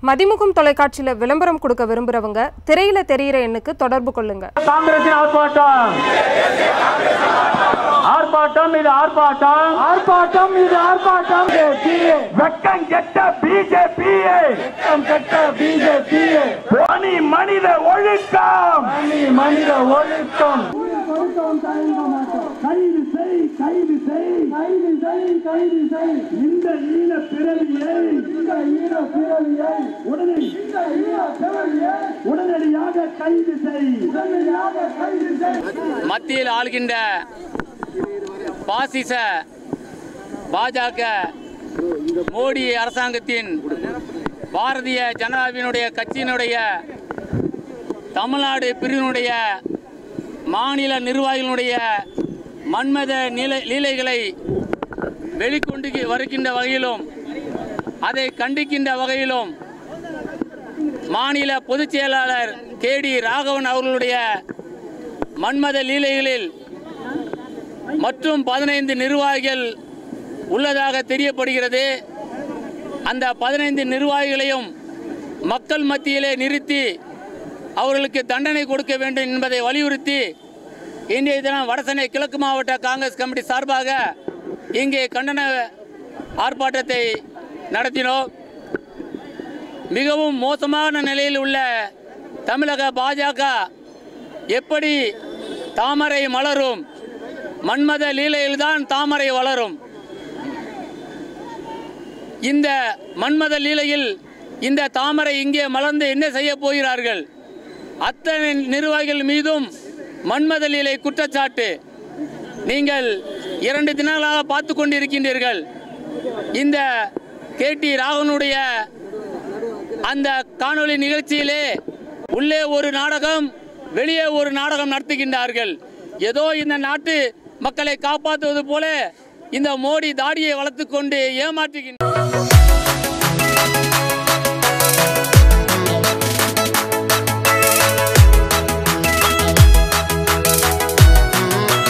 மதிமுகம் தொலைக்காட்சியில விளம்பரம் கொடுக்க விரும்புறவங்க திரையில தெரியிற எண்ணுக்கு தொடர்பு கொள்ளுங்க காங்கிரசின் ஆர்ப்பாட்டம் ஆர்ப்பாட்டம் இது ஆர்ப்பாட்டம் ஆர்ப்பாட்டம் இது ஆர்ப்பாட்டம் வெக்கம் கெட்ட பிஜேபி வெக்கம் கெட்ட பிஜேபி பணி மனித ஒழுக்கம் பணி மனித ஒழுக்கம் கைது செய் கைது செய் கைது செய் கைது செய் இந்த ஈன பிறவியை இந்த ஈன பிறவியை உடனே இந்த ஈன பிறவியை உடனடியாக கைது செய் உடனடியாக கைது செய் மத்தியில் ஆள்கின்ற பாசிச பாஜக மோடி அரசாங்கத்தின் பாரதிய ஜனதாவினுடைய கட்சியினுடைய தமிழ்நாடு பிரிவினுடைய மாநில நிர்வாகிகளுடைய மன்மத நிலை லீலைகளை வெளிக்கொண்டு வருகின்ற வகையிலும் அதை கண்டிக்கின்ற வகையிலும் மாநில பொதுச் செயலாளர் கே டி ராகவன் அவர்களுடைய மன்மத லீலைகளில் மற்றும் பதினைந்து நிர்வாகிகள் உள்ளதாக தெரியப்படுகிறது அந்த பதினைந்து நிர்வாகிகளையும் மக்கள் மத்தியிலே நிறுத்தி அவர்களுக்கு தண்டனை கொடுக்க வேண்டும் என்பதை வலியுறுத்தி இன்றைய தினம் வடசென்னை கிழக்கு மாவட்ட காங்கிரஸ் கமிட்டி சார்பாக இங்கே கண்டன ஆர்ப்பாட்டத்தை நடத்தினோம் மிகவும் மோசமான நிலையில் உள்ள தமிழக பாஜக எப்படி தாமரை மலரும் மன்மத லீலையில்தான் தாமரை வளரும் இந்த மன்மத லீலையில் இந்த தாமரை இங்கே மலர்ந்து என்ன செய்ய போகிறார்கள் அத்தனை நிர்வாகிகள் மீதும் மன்மத லீலை குற்றச்சாட்டு நீங்கள் இரண்டு தினங்களாக பார்த்து கொண்டிருக்கின்றீர்கள் இந்த கேடி ராகவனுடைய அந்த காணொளி நிகழ்ச்சியிலே உள்ளே ஒரு நாடகம் வெளியே ஒரு நாடகம் நடத்துகின்றார்கள் ஏதோ இந்த நாட்டு மக்களை காப்பாற்றுவது போல இந்த மோடி தாடியை வளர்த்துக் கொண்டு ஏமாற்றுகின்ற